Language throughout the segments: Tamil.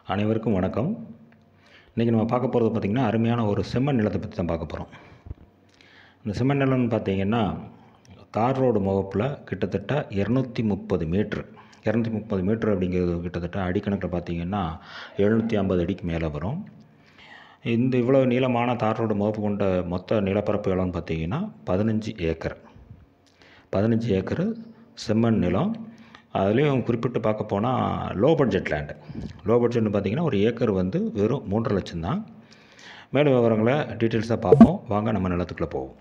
அனைவருக்கும் வணக்கம் இன்றைக்கி நம்ம பார்க்க போகிறது பார்த்திங்கன்னா அருமையான ஒரு செம்மண் நிலத்தை பற்றி தான் பார்க்க போகிறோம் இந்த செம்மண் நிலம்னு பார்த்தீங்கன்னா தார் ரோடு முகப்பில் கிட்டத்தட்ட இரநூத்தி முப்பது மீட்ரு இரநூத்தி முப்பது மீட்ரு அப்படிங்கிறது கிட்டத்தட்ட அடிக்கணக்கில் பார்த்தீங்கன்னா எழுநூற்றி ஐம்பது அடிக்கு மேலே வரும் இந்த இவ்வளோ நீளமான தார் ரோடு முகப்பு கொண்ட மொத்த நிலப்பரப்பு எவ்வளோன்னு பார்த்தீங்கன்னா பதினஞ்சு ஏக்கர் பதினஞ்சு ஏக்கரு செம்மண் நிலம் அதுலேயும் குறிப்பிட்டு பார்க்க போனால் லோ பட்ஜெட் லேண்டு லோ பட்ஜெட்னு பார்த்தீங்கன்னா ஒரு ஏக்கர் வந்து வெறும் மூன்றரை லட்சம் தான் மேலும் விவரங்களை டீட்டெயில்ஸாக பார்ப்போம் வாங்க நம்ம நிலத்துக்குள்ளே போவோம்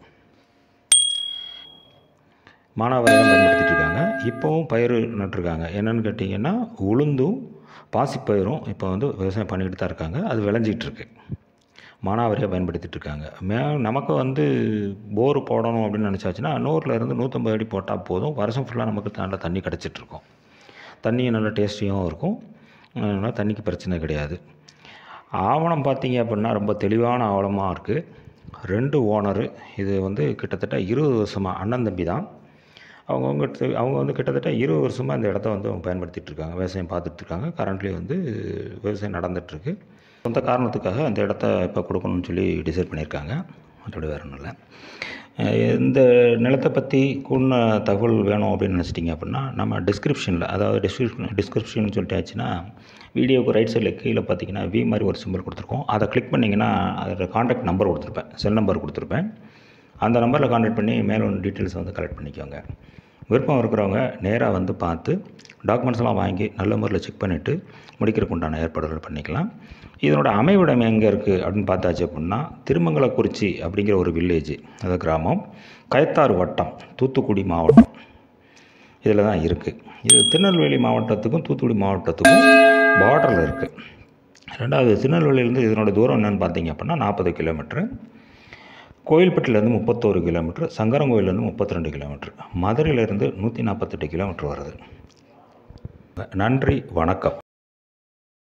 மானாவாரியம் பயன்படுத்திட்டு இருக்காங்க இப்போவும் பயிர் நட்டுருக்காங்க என்னென்னு கேட்டிங்கன்னா உளுந்தும் பாசிப்பயிரும் இப்போ வந்து விவசாயம் பண்ணிக்கிட்டு தான் இருக்காங்க அது விளைஞ்சிட்டு இருக்கு மானாவாரியாக பயன்படுத்திட்டு இருக்காங்க மே நமக்கு வந்து போர் போடணும் அப்படின்னு நினச்சாச்சுன்னா நூறில் இருந்து நூற்றம்பது அடி போட்டால் போதும் வருஷம் ஃபுல்லாக நமக்கு நல்ல தண்ணி கிடச்சிட்ருக்கும் தண்ணியும் நல்ல டேஸ்டியாகவும் இருக்கும் அதனால் தண்ணிக்கு பிரச்சனை கிடையாது ஆவணம் பார்த்தீங்க அப்படின்னா ரொம்ப தெளிவான ஆவணமாக இருக்குது ரெண்டு ஓனரு இது வந்து கிட்டத்தட்ட இருபது வருஷமாக அண்ணன் தம்பி தான் அவங்கவுங்க அவங்க வந்து கிட்டத்தட்ட இருபது வருஷமாக இந்த இடத்த வந்து அவங்க பயன்படுத்திகிட்டு இருக்காங்க விவசாயம் பார்த்துட்டு இருக்காங்க கரண்ட்லி வந்து விவசாயம் நடந்துகிட்ருக்கு சொந்த காரணத்துக்காக அந்த இடத்த இப்போ கொடுக்கணும்னு சொல்லி டிசைட் பண்ணியிருக்காங்க மற்றபடி வேறு ஒன்றும் இல்லை இந்த நிலத்தை பற்றி கூடின தகவல் வேணும் அப்படின்னு நினச்சிட்டிங்க அப்படின்னா நம்ம டிஸ்கிரிப்ஷனில் அதாவது டிஸ்கிரிப்ஷன் டிஸ்கிரிப்ஷன் சொல்லிட்டாச்சுன்னா வீடியோக்கு ரைட் சைடில் கீழே பார்த்தீங்கன்னா வி மாதிரி ஒரு சிம்பிள் கொடுத்துருக்கோம் அதை கிளிக் பண்ணிங்கன்னா அதோட காண்டாக்ட் நம்பர் கொடுத்துருப்பேன் செல் நம்பர் கொடுத்துருப்பேன் அந்த நம்பரில் காண்டாக்ட் பண்ணி மேலும் டீட்டெயில்ஸ் வந்து கலெக்ட் பண்ணிக்கோங்க விருப்பம் இருக்கிறவங்க நேராக வந்து பார்த்து டாக்குமெண்ட்ஸ்லாம் வாங்கி நல்ல முறையில் செக் பண்ணிவிட்டு முடிக்கிறதுக்கு உண்டான ஏற்பாடுகள் பண்ணிக்கலாம் இதனோட அமைவிடம் எங்கே இருக்குது அப்படின்னு பார்த்தாச்சு அப்படின்னா திருமங்கலக்குறிச்சி அப்படிங்கிற ஒரு வில்லேஜ் அதாவது கிராமம் கயத்தாறு வட்டம் தூத்துக்குடி மாவட்டம் இதில் தான் இருக்குது இது திருநெல்வேலி மாவட்டத்துக்கும் தூத்துக்குடி மாவட்டத்துக்கும் பார்டரில் இருக்குது ரெண்டாவது திருநெல்வேலியிலேருந்து இதனோட தூரம் என்னென்னு பார்த்தீங்க அப்படின்னா நாற்பது கிலோமீட்ரு கோயில்பட்டிலேருந்து முப்பத்தோரு கிலோமீட்ரு சங்கரங்கோயிலேருந்து முப்பத்தி ரெண்டு கிலோமீட்ரு மதுரையிலேருந்து நூற்றி நாற்பத்தெட்டு கிலோமீட்ரு வருது நன்றி வணக்கம்